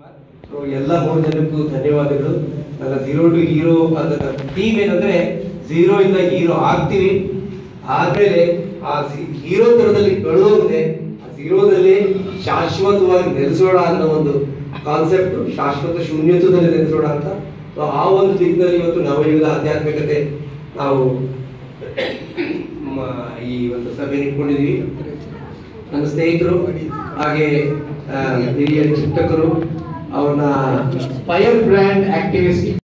so ಎಲ್ಲ ಮೂರು ಜನಕ್ಕೂ ಧನ್ಯವಾದಗಳು ನನ್ನ ಝೀರೋ ಟು ಹೀರೋ ಅದರ ಟೀಮ್ ಏನಂದ್ರೆ ಝೀರೋ ಇಂದ ಹೀರೋ ಆಗ್ತೀವಿ ಆದ್ಮೇಲೆ ಆ ಹೀರೋ ತರದಲ್ಲಿ ಬೆಳೆದೋಗಿದೆ ಆ ಝೀರೋದಲ್ಲಿ ಶಾಶ್ವತವಾಗಿ ನೆಲೆಸೋಣ ಅನ್ನೋ ಒಂದು ಕಾನ್ಸೆಪ್ಟ್ ಶಾಶ್ವತ ಶೂನ್ಯತ್ವದಲ್ಲಿ ನೆಲೆಸೋಣ ಅಂತ ಸೊ ಆ ಒಂದು ದಿಕ್ಕಿನಲ್ಲಿ ಇವತ್ತು ನವಯುಗದ ಆಧ್ಯಾತ್ಮಿಕತೆ ನಾವು ಮ- ಈ ಒಂದು ಸಭೆ ಇಟ್ಕೊಂಡಿದೀವಿ ನನ್ನ ಸ್ನೇಹಿತರು ಹಾಗೆ ಆ, ಹಿರಿಯ ಚಿಂತಕರು ಅವ್ರನ್ನ ಫೈರ್ ಬ್ರ್ಯಾಂಡ್ ಆಕ್ಟಿವಿಸ್ಟ್